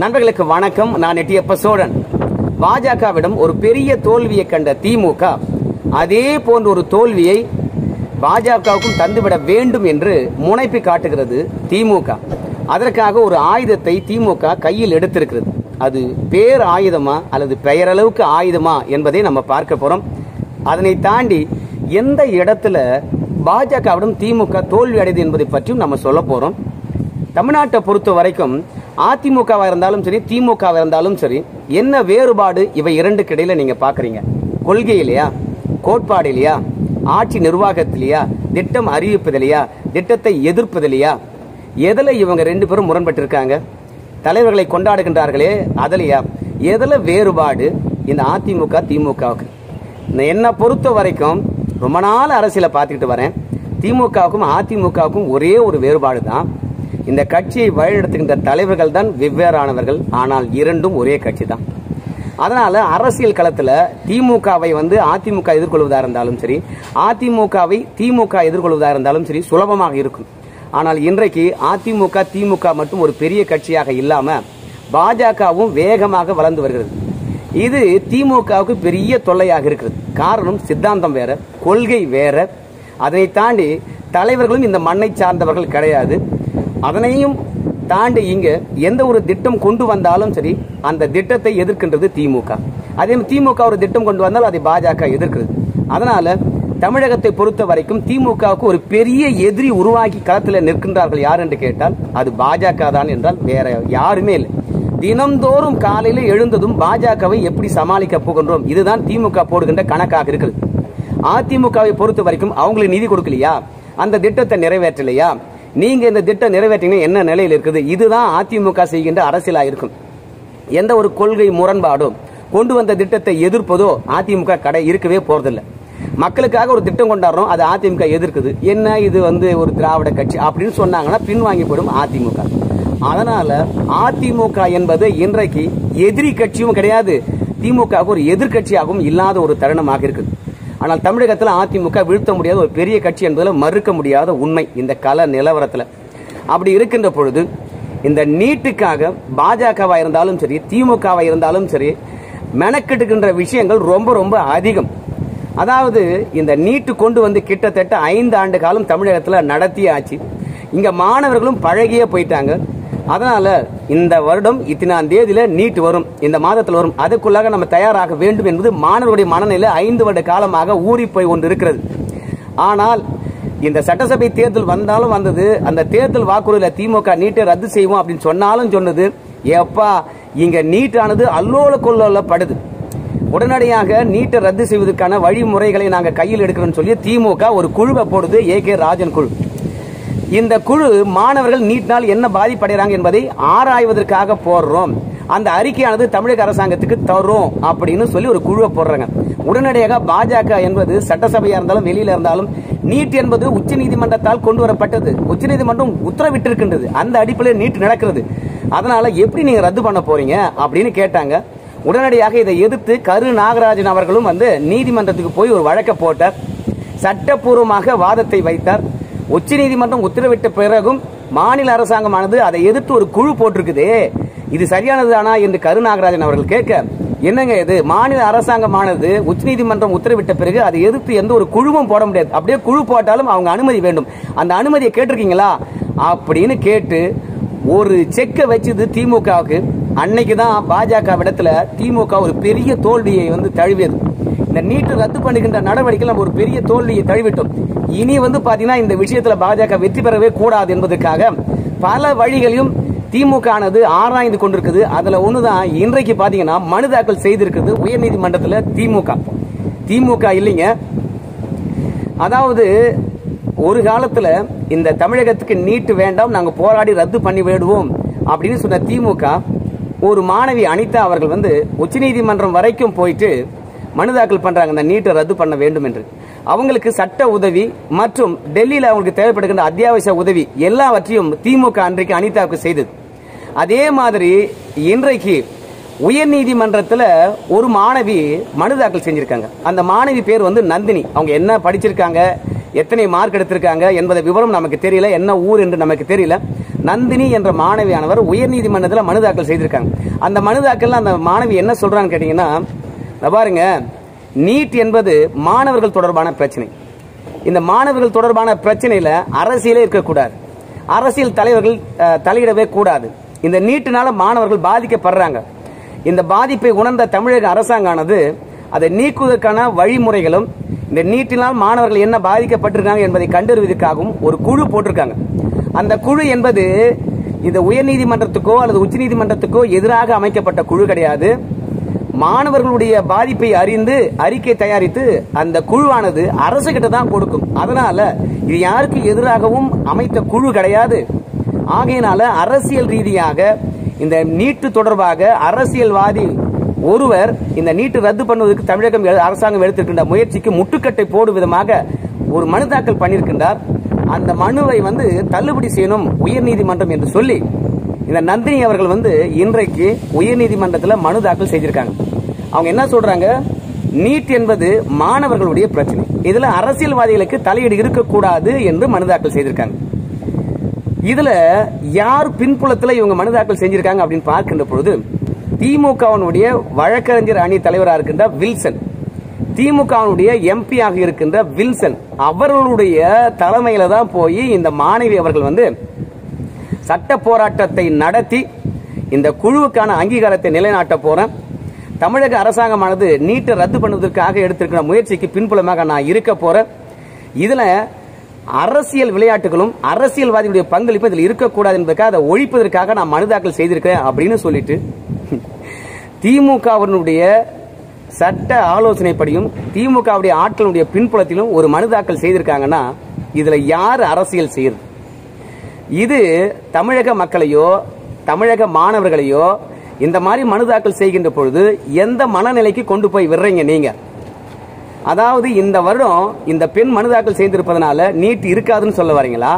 நண்பர்களுக்கு வணக்கம் நான் எட்டியப்ப சோழன் பாஜகவிடம் ஒரு பெரிய தோல்வியை கண்ட திமுக அதே போன்ற ஒரு தோல்வியை பாஜகவுக்கும் தந்துவிட வேண்டும் என்று முனைப்பு காட்டுகிறது திமுக அதற்காக ஒரு ஆயுதத்தை திமுக கையில் எடுத்திருக்கிறது அது பேர் ஆயுதமா அல்லது பெயரளவுக்கு ஆயுதமா என்பதை நம்ம பார்க்க போறோம் அதனை தாண்டி எந்த இடத்துல பாஜகவிடம் திமுக தோல்வி அடையுது என்பதை பற்றியும் நம்ம சொல்ல போறோம் தமிழ்நாட்டை பொறுத்த வரைக்கும் அதிமுகவா இருந்தாலும் சரி திமுகவா இருந்தாலும் சரி என்ன வேறுபாடு இவை இரண்டுக்கு இடையில நீங்க பாக்குறீங்க கொள்கையிலையா கோட்பாடிலையா ஆட்சி நிர்வாகத்திலையா திட்டம் அறிவிப்பதிலையா திட்டத்தை எதிர்ப்பதிலையா எதுல இவங்க ரெண்டு பேரும் முரண்பட்டு இருக்காங்க தலைவர்களை கொண்டாடுகின்றார்களே அதுலயா எதுல வேறுபாடு இந்த அதிமுக திமுகவுக்கு என்னை பொறுத்த வரைக்கும் ரொம்ப நாள் அரசியலை பார்த்துக்கிட்டு வரேன் திமுகவுக்கும் அதிமுகவுக்கும் ஒரே ஒரு வேறுபாடு தான் இந்த கட்சியை வழிநடத்துகின்ற தலைவர்கள் தான் வெவ்வேறானவர்கள் ஆனால் இரண்டும் ஒரே கட்சி தான் அதனால அரசியல் களத்துல திமுகவை வந்து அதிமுக எதிர்கொள்வதா இருந்தாலும் சரி அதிமுகவை திமுக எதிர்கொள்வதா இருந்தாலும் சரி சுலபமாக இருக்கும் ஆனால் இன்றைக்கு அதிமுக திமுக மட்டும் ஒரு பெரிய கட்சியாக இல்லாம பாஜகவும் வேகமாக வளர்ந்து வருகிறது இது திமுகவுக்கு பெரிய தொல்லையாக இருக்கிறது காரணம் சித்தாந்தம் வேற கொள்கை வேற அதனை தாண்டி தலைவர்களும் இந்த மண்ணை சார்ந்தவர்கள் கிடையாது அதனையும் தாண்டி இங்க எந்த ஒரு திட்டம் கொண்டு வந்தாலும் சரி அந்த திட்டத்தை எதிர்க்கின்றது திமுக அதே மாதிரி திமுக ஒரு திட்டம் கொண்டு வந்தால் அதை பாஜக எதிர்க்கிறது அதனால தமிழகத்தை பொறுத்த வரைக்கும் திமுகவுக்கு ஒரு பெரிய எதிரி உருவாக்கி களத்தில் நிற்கின்றார்கள் யார் என்று கேட்டால் அது பாஜக தான் என்றால் வேற யாருமே இல்லை தினம்தோறும் காலையில எழுந்ததும் பாஜகவை எப்படி சமாளிக்க போகின்றோம் இதுதான் திமுக போடுகின்ற கணக்காக இருக்குது அதிமுகவை பொறுத்த வரைக்கும் அவங்களுக்கு நிதி கொடுக்கலையா அந்த திட்டத்தை நிறைவேற்றலையா நீங்க இந்த திட்டம் நிறைவேற்றிங்கன்னா என்ன நிலையில் இருக்குது இதுதான் அதிமுக செய்கின்ற அரசியலா இருக்கும் எந்த ஒரு கொள்கை முரண்பாடும் கொண்டு வந்த திட்டத்தை எதிர்ப்பதோ அதிமுக கடை இருக்கவே போறதில்லை மக்களுக்காக ஒரு திட்டம் கொண்டாடுறோம் அது அதிமுக எதிர்க்குது என்ன இது வந்து ஒரு திராவிட கட்சி அப்படின்னு சொன்னாங்கன்னா பின்வாங்கி போயிடும் அதிமுக அதனால அதிமுக என்பது இன்றைக்கு எதிரி கட்சியும் கிடையாது திமுக ஒரு எதிர்கட்சியாகவும் இல்லாத ஒரு தருணமாக இருக்குது ஆனால் தமிழகத்தில் அதிமுக வீழ்த்த முடியாத ஒரு பெரிய கட்சி என்பதில் மறுக்க முடியாத உண்மை இந்த கள நிலவரத்தில் அப்படி இருக்கின்ற பொழுது இந்த நீட்டுக்காக பாஜகவா இருந்தாலும் சரி திமுகவா இருந்தாலும் சரி மெனக்கெட்டுக்கின்ற விஷயங்கள் ரொம்ப ரொம்ப அதிகம் அதாவது இந்த நீட்டு கொண்டு வந்து கிட்டத்தட்ட ஐந்து ஆண்டு காலம் தமிழகத்தில் நடத்திய ஆச்சு இங்க மாணவர்களும் பழகியே போயிட்டாங்க அதனால இந்த வருடம் இத்தனாம் தேதியில நீட் வரும் இந்த மாதத்தில் வரும் அதுக்குள்ளாக நம்ம தயாராக வேண்டும் என்பது மாணவர்களுடைய மனநிலை ஐந்து வருட காலமாக ஊறி போய் கொண்டு இருக்கிறது ஆனால் இந்த சட்டசபை தேர்தல் வந்தாலும் வந்தது அந்த தேர்தல் வாக்குறுதியில திமுக நீட்டை ரத்து செய்வோம் அப்படின்னு சொன்னாலும் சொன்னது எப்பா இங்க நீட்டானது அல்லோல கொல்லோல படுது உடனடியாக நீட்டை ரத்து செய்வதற்கான வழிமுறைகளை நாங்க கையில் எடுக்கிறோம்னு சொல்லி திமுக ஒரு குழுவை போடுது ஏ கே ராஜன் குழு இந்த குழு மாணவர்கள் நீட்டினால் என்ன பாதிப்படைகிறாங்க என்பதை ஆராய்வதற்காக போடுறோம் அந்த அறிக்கையானது தமிழக அரசாங்கத்துக்கு தரும் அப்படின்னு சொல்லி ஒரு குழுவை போடுறாங்க உடனடியாக பாஜக என்பது சட்டசபையா இருந்தாலும் வெளியில இருந்தாலும் நீட் என்பது உச்சநீதிமன்றத்தால் கொண்டு வரப்பட்டது உச்சநீதிமன்றம் உத்தரவிட்டிருக்கின்றது அந்த அடிப்படையில் நீட் நடக்கிறது அதனால எப்படி நீங்க ரத்து பண்ண போறீங்க அப்படின்னு கேட்டாங்க உடனடியாக இதை எதிர்த்து கரு நாகராஜன் அவர்களும் வந்து நீதிமன்றத்துக்கு போய் ஒரு வழக்க போட்டார் சட்டப்பூர்வமாக வாதத்தை வைத்தார் உச்சநீதிமன்றம் உத்தரவிட்ட பிறகும் மாநில அரசாங்கமானது அதை எதிர்த்து ஒரு குழு போட்டிருக்குதே இது சரியானதுதானா என்று கருநாகராஜன் அவர்கள் கேட்க என்னங்க இது மாநில அரசாங்கமானது உச்சநீதிமன்றம் உத்தரவிட்ட பிறகு அதை எதிர்த்து எந்த ஒரு குழுவும் போட முடியாது அப்படியே குழு போட்டாலும் அவங்க அனுமதி வேண்டும் அந்த அனுமதியை கேட்டிருக்கீங்களா அப்படின்னு கேட்டு ஒரு செக்கை வச்சது திமுகவுக்கு அன்னைக்கு தான் பாஜக இடத்துல திமுக ஒரு பெரிய தோல்வியை வந்து தழுவியது இந்த நீட்டு ரத்து பண்ணுகின்ற நடவடிக்கை நம்ம ஒரு பெரிய தோல்வியை தழுவிட்டோம் இனி வந்து பாத்தீங்கன்னா இந்த விஷயத்துல பாஜக வெற்றி பெறவே கூடாது என்பதற்காக பல வழிகளையும் திமுக ஆனது ஆராய்ந்து கொண்டிருக்குது அதுல ஒண்ணுதான் இன்றைக்கு பாத்தீங்கன்னா மனு தாக்கல் செய்திருக்குது உயர்நீதிமன்றத்துல திமுக திமுக இல்லைங்க அதாவது ஒரு காலத்துல இந்த தமிழகத்துக்கு நீட்டு வேண்டாம் நாங்க போராடி ரத்து பண்ணி விடுவோம் அப்படின்னு சொன்ன திமுக ஒரு மாணவி அனிதா அவர்கள் வந்து உச்சநீதிமன்றம் வரைக்கும் போயிட்டு மனு தாக்கல் பண்றாங்க இந்த நீட்டை ரத்து பண்ண வேண்டும் என்று அவங்களுக்கு சட்ட உதவி மற்றும் டெல்லியில் அவங்களுக்கு தேவைப்படுகின்ற அத்தியாவசிய உதவி எல்லாவற்றையும் திமுக அன்றைக்கு அனிதாவுக்கு செய்தது அதே மாதிரி இன்றைக்கு உயர்நீதிமன்றத்தில் ஒரு மாணவி மனு தாக்கல் செஞ்சிருக்காங்க அந்த மாணவி பேர் வந்து நந்தினி அவங்க என்ன படிச்சிருக்காங்க எத்தனை மார்க் எடுத்திருக்காங்க என்பதை விவரம் நமக்கு தெரியல என்ன ஊர் என்று நமக்கு தெரியல நந்தினி என்ற மாணவியானவர் உயர்நீதிமன்றத்தில் மனு தாக்கல் செய்திருக்காங்க அந்த மனு தாக்கல்ல அந்த மாணவி என்ன சொல்றான்னு கேட்டீங்கன்னா "இதோ பாருங்க நீட் என்பது மாணவர்கள் தொடர்பான பிரச்சனை இந்த மாணவர்கள் தொடர்பான பிரச்சனையில அரசியலே இருக்கக்கூடாது அரசியல் தலைவர்கள் அஹ், தலையிடவே கூடாது இந்த நீட்டினால மாணவர்கள் பாதிக்கப்படுறாங்க இந்த பாதிப்பை உணர்ந்த தமிழக அரசாங்கமானது அதை நீக்குவதற்கான வழிமுறைகளும் இந்த நீட்டினால் மாணவர்கள் என்ன பாதிக்கப்பட்டிருக்காங்க என்பதை கண்டறிவதற்காகவும் ஒரு குழு போட்டிருக்காங்க அந்த குழு என்பது இந்த உயர்நீதிமன்றத்துக்கோ அல்லது உச்சநீதிமன்றத்துக்கோ எதிராக அமைக்கப்பட்ட குழு கிடையாது மாணவர்களுடைய பாதிப்பை அறிந்து அறிக்கை தயாரித்து அந்த குழுவானது அரசு கிட்ட தான் கொடுக்கும் அதனால இது யாருக்கு எதிராகவும் அமைத்த குழு கிடையாது ஆகையினால அரசியல் ரீதியாக இந்த நீட்டு தொடர்பாக அரசியல்வாதி ஒருவர் இந்த நீட்டு ரத்து பண்ணுவதற்கு தமிழகம் எ- அரசாங்கம் எடுத்திருக்கின்ற முயற்சிக்கு முட்டுக்கட்டை போடும் விதமாக ஒரு மனு தாக்கல் பண்ணியிருக்கின்றார் அந்த மனுவை வந்து தள்ளுபடி செய்யணும் உயர்நீதிமன்றம் என்று சொல்லி இந்த நந்தினி அவர்கள் வந்து இன்றைக்கு உயர்நீதிமன்றத்தில் மனு தாக்கல் செய்திருக்காங்க அவங்க என்ன சொல்றாங்க நீட் என்பது மாணவர்களுடைய பிரச்சனை இதுல அரசியல்வாதிகளுக்கு தலையீடு இருக்கக்கூடாது என்று மனு தாக்கல் செய்திருக்காங்க இதுல யார் பின்புலத்துல இவங்க மனு தாக்கல் செஞ்சிருக்காங்க அப்படின்னு பார்க்கின்ற பொழுது திமுகவினுடைய வழக்கறிஞர் அணி தலைவராக இருக்கின்ற வில்சன் திமுகவினுடைய எம்பி ஆக இருக்கின்ற வில்சன் அவர்களுடைய தலைமையில தான் போய் இந்த மாணவி அவர்கள் வந்து சட்ட போராட்டத்தை நடத்தி இந்த குழுவுக்கான அங்கீகாரத்தை நிலைநாட்ட போறேன் தமிழக அரசாங்கமானது நீட்டை ரத்து பண்ணுவதற்காக எடுத்திருக்கிற முயற்சிக்கு பின்புலமாக நான் இருக்க போறேன் இதுல அரசியல் விளையாட்டுகளும் அரசியல்வாதிகளுடைய பங்களிப்பு இதில் இருக்கக்கூடாது என்பதற்காக அதை ஒழிப்பதற்காக நான் மனு தாக்கல் செய்திருக்கிறேன் அப்படின்னு சொல்லிட்டு திமுகவினுடைய சட்ட ஆலோசனைப்படியும் திமுகவுடைய ஆட்களுடைய பின்புலத்திலும் ஒரு மனு தாக்கல் செய்திருக்காங்கன்னா இதுல யார் அரசியல் செய்யுது இது தமிழக மக்களையோ தமிழக மாணவர்களையோ இந்த மாதிரி மனு தாக்கல் செய்கின்ற பொழுது எந்த மனநிலைக்கு கொண்டு போய் விடுறீங்க நீங்க அதாவது இந்த வருடம் இந்த பெண் மனு தாக்கல் செய்திருப்பதனால நீட் இருக்காதுன்னு சொல்ல வரீங்களா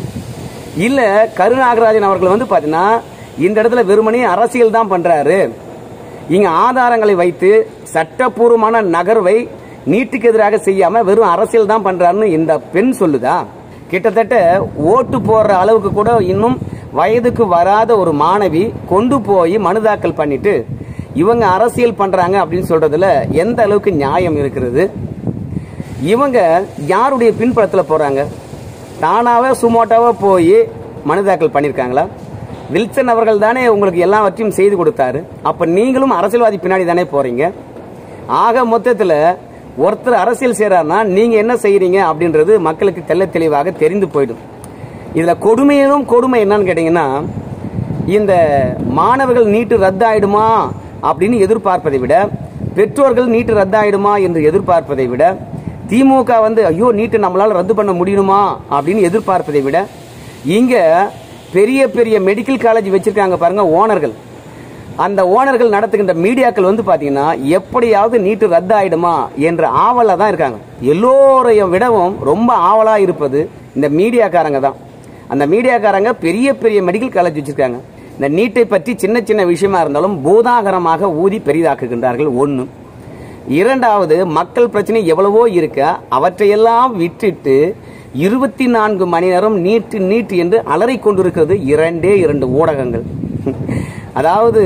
இல்ல கருநாகராஜன் அவர்கள் வந்து பாத்தீங்கன்னா இந்த இடத்துல வெறுமனே அரசியல் தான் பண்றாரு இங்க ஆதாரங்களை வைத்து சட்டப்பூர்வமான நகர்வை நீட்டுக்கு எதிராக செய்யாம வெறும் அரசியல் தான் பண்றாருன்னு இந்த பெண் சொல்லுதா கிட்டத்தட்ட ஓட்டு போடுற அளவுக்கு கூட இன்னும் வயதுக்கு வராத ஒரு மாணவி கொண்டு போய் மனு தாக்கல் பண்ணிட்டு இவங்க அரசியல் பண்றாங்க அப்படின்னு சொல்றதுல எந்த அளவுக்கு நியாயம் இருக்கிறது இவங்க யாருடைய பின்புலத்துல போறாங்க தானாவே சுமோட்டாவா போய் மனு தாக்கல் பண்ணிருக்காங்களா வில்சன் அவர்கள் தானே உங்களுக்கு எல்லாவற்றையும் செய்து கொடுத்தாரு அப்ப நீங்களும் அரசியல்வாதி பின்னாடி தானே போறீங்க ஆக மொத்தத்துல ஒருத்தர் அரசியல் செய்யறாருன்னா நீங்க என்ன செய்யறீங்க அப்படின்றது மக்களுக்கு தெள்ள தெளிவாக தெரிந்து போயிடும் இதுல கொடுமையிலும் கொடுமை என்னன்னு கேட்டீங்கன்னா இந்த மாணவர்கள் நீட்டு ரத்தாயிடுமா அப்படின்னு எதிர்பார்ப்பதை விட பெற்றோர்கள் நீட்டு ரத்தாயிடுமா என்று எதிர்பார்ப்பதை விட திமுக வந்து ஐயோ நீட்டு நம்மளால ரத்து பண்ண முடியுமா அப்படின்னு எதிர்பார்ப்பதை விட இங்க பெரிய பெரிய மெடிக்கல் காலேஜ் வச்சிருக்காங்க பாருங்க ஓனர்கள் அந்த ஓனர்கள் நடத்துகின்ற மீடியாக்கள் வந்து பாத்தீங்கன்னா எப்படியாவது நீட்டு ரத்து ஆயிடுமா என்ற ஆவலா தான் இருக்காங்க எல்லோரையும் விடவும் ரொம்ப ஆவலா இருப்பது இந்த மீடியாக்காரங்க தான் அந்த மீடியாக்காரங்க பெரிய பெரிய மெடிக்கல் காலேஜ் வச்சிருக்காங்க இந்த நீட்டை பற்றி சின்ன சின்ன விஷயமா இருந்தாலும் பூதாகரமாக ஊதி பெரிதாக்குகின்றார்கள் ஒன்று இரண்டாவது மக்கள் பிரச்சனை எவ்வளவோ இருக்க அவற்றையெல்லாம் விட்டுட்டு இருபத்தி நான்கு மணி நேரம் நீட்டு நீட்டு என்று அலறிக் கொண்டிருக்கிறது இரண்டே இரண்டு ஊடகங்கள் அதாவது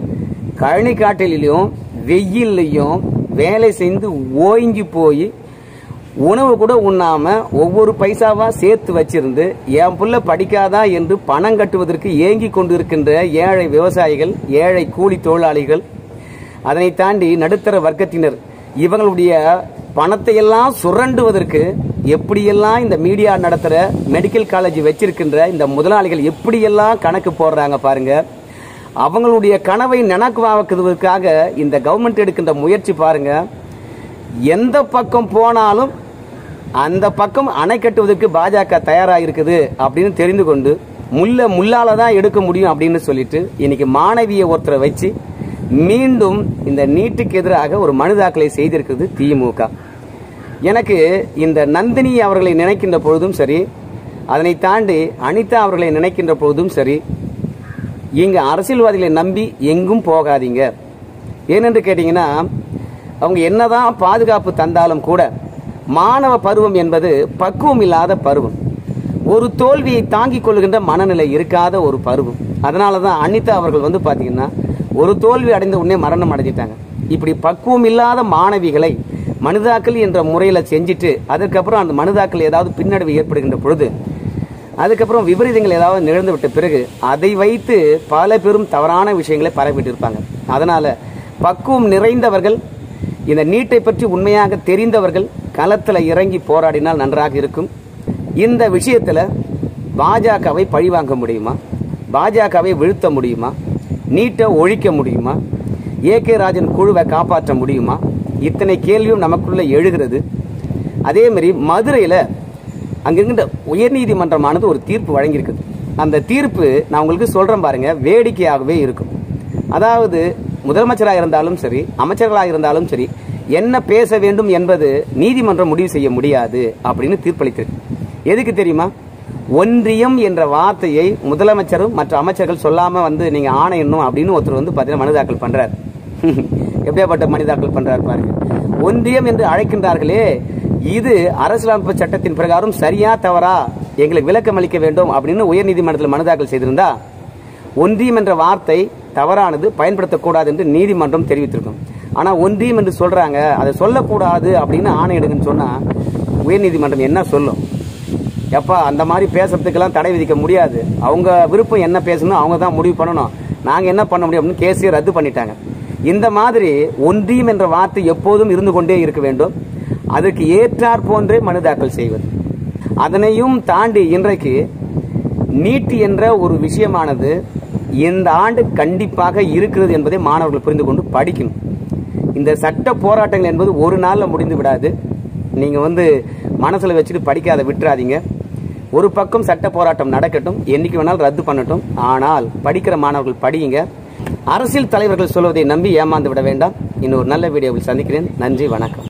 கழனி காட்டிலையும் வெயில்லையும் வேலை செய்து ஓய்ஞ்சி போய் உணவு கூட உண்ணாம ஒவ்வொரு பைசாவா சேர்த்து வச்சிருந்து என் புள்ள படிக்காதா என்று பணம் கட்டுவதற்கு ஏங்கி கொண்டிருக்கின்ற ஏழை விவசாயிகள் ஏழை கூலி தொழிலாளிகள் அதனை தாண்டி நடுத்தர வர்க்கத்தினர் இவங்களுடைய பணத்தை எல்லாம் சுரண்டுவதற்கு எப்படியெல்லாம் இந்த மீடியா நடத்துற மெடிக்கல் காலேஜ் வச்சிருக்கின்ற இந்த முதலாளிகள் எப்படியெல்லாம் கணக்கு போடுறாங்க பாருங்க அவங்களுடைய கனவை நனக்குவாக்குவதற்காக இந்த கவர்மெண்ட் எடுக்கின்ற முயற்சி பாருங்க எந்த பக்கம் போனாலும் அந்த பக்கம் அணை கட்டுவதற்கு பாஜக தயாரா இருக்குது அப்படின்னு தெரிந்து கொண்டு முள்ள முள்ளால தான் எடுக்க முடியும் அப்படின்னு சொல்லிட்டு இன்னைக்கு மாணவியை ஒருத்தரை வச்சு மீண்டும் இந்த நீட்டுக்கு எதிராக ஒரு மனு தாக்கலை செய்திருக்குது திமுக எனக்கு இந்த நந்தினி அவர்களை நினைக்கின்ற பொழுதும் சரி அதனை தாண்டி அனிதா அவர்களை நினைக்கின்ற பொழுதும் சரி இங்க அரசியல்வாதிகளை நம்பி எங்கும் போகாதீங்க ஏனென்று கேட்டீங்கன்னா அவங்க என்னதான் பாதுகாப்பு தந்தாலும் கூட மாணவ பருவம் என்பது பக்குவம் இல்லாத பருவம் ஒரு தோல்வியை தாங்கிக் கொள்கின்ற மனநிலை இருக்காத ஒரு பருவம் அதனால தான் அனிதா அவர்கள் வந்து பாத்தீங்கன்னா ஒரு தோல்வி அடைந்த உடனே மரணம் அடைஞ்சிட்டாங்க இப்படி பக்குவம் இல்லாத மாணவிகளை மனிதாக்கள் என்ற முறையில செஞ்சுட்டு அதுக்கப்புறம் அந்த மனிதாக்கள் ஏதாவது பின்னடைவு ஏற்படுகின்ற பொழுது அதுக்கப்புறம் விபரீதங்கள் ஏதாவது நிகழ்ந்து விட்ட பிறகு அதை வைத்து பல பெரும் தவறான விஷயங்களை பரப்பிட்டு இருப்பாங்க அதனால பக்குவம் நிறைந்தவர்கள் இந்த நீட்டை பற்றி உண்மையாக தெரிந்தவர்கள் களத்துல இறங்கி போராடினால் நன்றாக இருக்கும் இந்த விஷயத்துல பாஜகவை பழிவாங்க முடியுமா பாஜகவை வீழ்த்த முடியுமா நீட்டை ஒழிக்க முடியுமா ஏ கே ராஜன் குழுவை காப்பாற்ற முடியுமா இத்தனை கேள்வியும் நமக்குள்ள எழுகிறது அதே மாதிரி மதுரையில அங்கிருக்கின்ற உயர்நீதிமன்றமானது ஒரு தீர்ப்பு வழங்கியிருக்குது அந்த தீர்ப்பு நான் உங்களுக்கு சொல்றேன் பாருங்க வேடிக்கையாகவே இருக்கும் அதாவது முதலமைச்சராக இருந்தாலும் சரி அமைச்சர்களாக இருந்தாலும் சரி என்ன பேச வேண்டும் என்பது நீதிமன்றம் முடிவு செய்ய முடியாது அப்படின்னு தீர்ப்பளித்திருக்கு எதுக்கு தெரியுமா ஒன்றியம் என்ற வார்த்தையை முதலமைச்சரும் மற்ற அமைச்சர்கள் சொல்லாம வந்து நீங்க ஆணையிடணும் அப்படின்னு ஒருத்தர் வந்து பாத்தீங்கன்னா மனு தாக்கல் பண்றாரு எப்படியாப்பட்ட மனு தாக்கல் பண்றாரு பாருங்க ஒன்றியம் என்று அழைக்கின்றார்களே இது அரசியலமைப்பு சட்டத்தின் பிரகாரம் சரியா தவறா எங்களுக்கு விளக்கம் அளிக்க வேண்டும் அப்படின்னு உயர்நீதிமன்றத்தில் மனு தாக்கல் செய்திருந்தா ஒன்றியம் என்ற வார்த்தை தவறானது பயன்படுத்தக்கூடாது என்று நீதிமன்றம் தெரிவித்திருக்கும் ஆனா ஒன்றியம் என்று சொல்றாங்க அதை சொல்லக்கூடாது அப்படின்னு ஆணையிடுங்கன்னு சொன்னா உயர்நீதிமன்றம் என்ன சொல்லும் எப்பா அந்த மாதிரி பேசுறதுக்கெல்லாம் தடை விதிக்க முடியாது அவங்க விருப்பம் என்ன பேசணும் அவங்க தான் முடிவு பண்ணணும் நாங்க என்ன பண்ண முடியும் அப்படின்னு கேஸையே ரத்து பண்ணிட்டாங்க இந்த மாதிரி ஒன்றியம் என்ற வார்த்தை எப்போதும் இருந்து கொண்டே இருக்க வேண்டும் அதற்கு ஏற்றாற் போன்றே மனு தாக்கல் செய்வது அதனையும் தாண்டி இன்றைக்கு நீட் என்ற ஒரு விஷயமானது இந்த ஆண்டு கண்டிப்பாக இருக்கிறது என்பதை மாணவர்கள் புரிந்து கொண்டு படிக்கணும் இந்த சட்ட போராட்டங்கள் என்பது ஒரு நாள்ல முடிந்து விடாது நீங்க வந்து மனசுல வச்சுட்டு படிக்காத விட்டுறாதீங்க ஒரு பக்கம் சட்ட போராட்டம் நடக்கட்டும் என்னைக்கு வேணாலும் ரத்து பண்ணட்டும் ஆனால் படிக்கிற மாணவர்கள் படியுங்க அரசியல் தலைவர்கள் சொல்வதை நம்பி ஏமாந்து விட வேண்டாம் இன்னொரு நல்ல வீடியோவில் சந்திக்கிறேன் நன்றி வணக்கம்